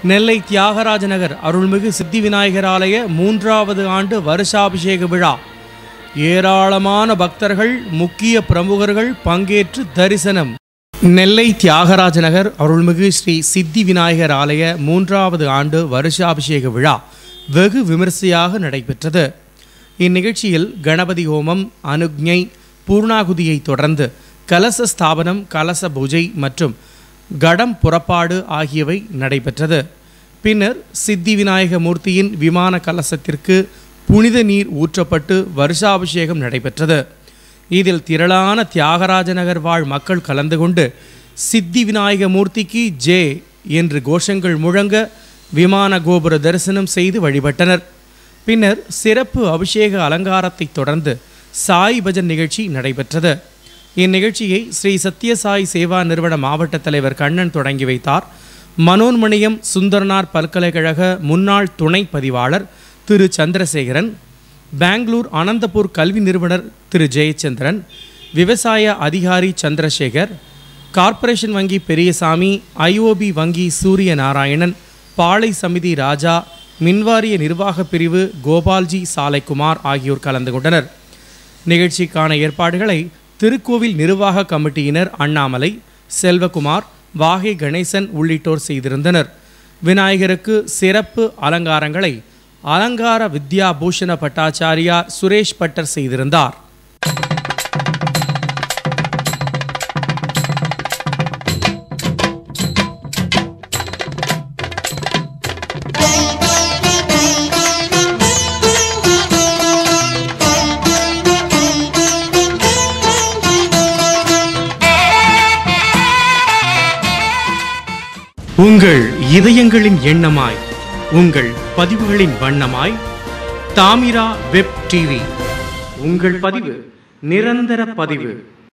நெல்லை தியாகராஜ நகர் அருள்மிகு சித்தி விநாயகர் ஆலய மூன்றாவது ஆண்டு வருஷாபிஷேக விழா ஏராளமான பக்தர்கள் முக்கிய பிரமுகர்கள் பங்கேற்று தரிசனம் நெல்லை தியாகராஜ நகர் அருள்மிகு ஸ்ரீ சித்தி விநாயகர் ஆலய மூன்றாவது ஆண்டு வருஷாபிஷேக விழா வெகு விமரிசையாக நடைபெற்றது இந்நிகழ்ச்சியில் கணபதி ஹோமம் அனுக்ஞை பூர்ணாகுதியை தொடர்ந்து கலச ஸ்தாபனம் கலச பூஜை மற்றும் கடம் புறப்பாடு ஆகியவை நடைபெற்றது பின்னர் சித்தி விநாயக மூர்த்தியின் விமான கலசத்திற்கு புனித நீர் ஊற்றப்பட்டு வருஷாபிஷேகம் நடைபெற்றது இதில் திரளான தியாகராஜ நகர் வாழ் மக்கள் கலந்து கொண்டு சித்தி விநாயக மூர்த்திக்கு ஜே என்று கோஷங்கள் முழங்க விமான கோபுர தரிசனம் செய்து வழிபட்டனர் பின்னர் சிறப்பு அபிஷேக அலங்காரத்தை தொடர்ந்து சாய் பஜன் நிகழ்ச்சி நடைபெற்றது இந்நிகழ்ச்சியை ஸ்ரீ சத்யசாய் சேவா நிறுவன மாவட்ட தலைவர் கண்ணன் தொடங்கி வைத்தார் மனோன்மணியம் சுந்தரனார் பல்கலைக்கழக முன்னாள் துணை பதிவாளர் திரு சந்திரசேகரன் பெங்களூர் அனந்தபூர் கல்வி நிறுவனர் திரு ஜெயச்சந்திரன் விவசாய அதிகாரி சந்திரசேகர் கார்ப்பரேஷன் வங்கி பெரியசாமி ஐஓபி வங்கி சூரிய நாராயணன் பாளை சமிதி ராஜா மின்வாரிய நிர்வாக பிரிவு கோபால்ஜி சாலைக்குமார் ஆகியோர் கலந்து கொண்டனர் நிகழ்ச்சிக்கான ஏற்பாடுகளை திருக்கோவில் நிர்வாக கமிட்டியினர் அண்ணாமலை செல்வகுமார் வாகை கணேசன் உள்ளிட்டோர் செய்திருந்தனர் விநாயகருக்கு சிறப்பு அலங்காரங்களை அலங்கார வித்யா பூஷண பட்டாச்சாரியா சுரேஷ் பட்டர் செய்திருந்தார் உங்கள் இதயங்களின் எண்ணமாய் உங்கள் பதிவுகளின் வண்ணமாய் தாமிரா வெப் டிவி உங்கள் பதிவு நிரந்தர பதிவு